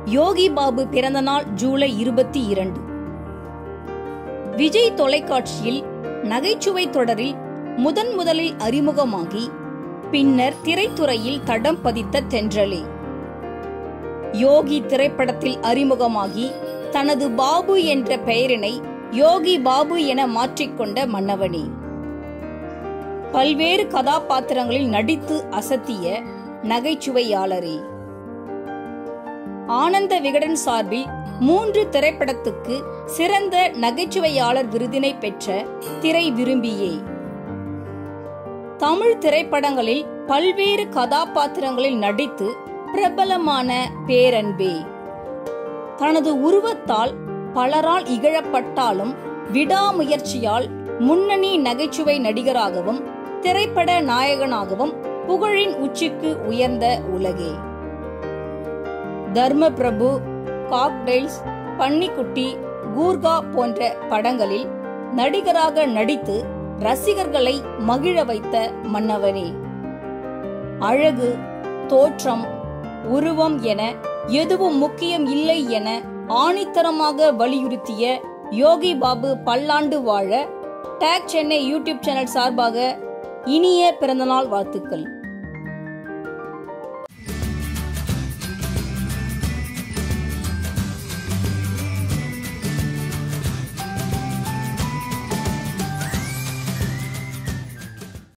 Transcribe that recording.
யோகி பாபு பிறந்தநாள் ஜூலை இருபத்தி இரண்டு விஜய் தொலைக்காட்சியில் நகைச்சுவை தொடரில் முதன் முதலில் அறிமுகமாகி பின்னர் திரைத்துறையில் தடம் பதித்த தென்றலே யோகி திரைப்படத்தில் அறிமுகமாகி தனது பாபு என்ற பெயரினை யோகி பாபு என மாற்றிக்கொண்ட மன்னவனே பல்வேறு கதாபாத்திரங்களில் நடித்து அசத்திய நகைச்சுவையாளரே ஆனந்த விகடன் சார்பில் மூன்று திரைப்படத்துக்கு சிறந்த நகைச்சுவையாளர் விருதினை பெற்ற திரை விரும்பியே தமிழ் திரைப்படங்களில் பல்வேறு கதாபாத்திரங்களில் நடித்து பிரபலமான பேரன்பே தனது உருவத்தால் பலரால் இகழப்பட்டாலும் விடாமுயற்சியால் முன்னணி நகைச்சுவை நடிகராகவும் திரைப்பட நாயகனாகவும் புகழின் உச்சிக்கு உயர்ந்த உலகே தர்ம பிரபு காக்டெயில்ஸ் பன்னிக்குட்டி கூர்கா போன்ற படங்களில் நடிகராக நடித்து ரசிகர்களை மகிழ வைத்த மன்னவனே அழகு தோற்றம் உருவம் என எதுவும் முக்கியம் இல்லை என ஆணித்தரமாக வலியுறுத்திய யோகி பாபு பல்லாண்டு வாழ டேக் சென்னை யூடியூப் சேனல் சார்பாக இனிய பிறந்தநாள் வாழ்த்துக்கள்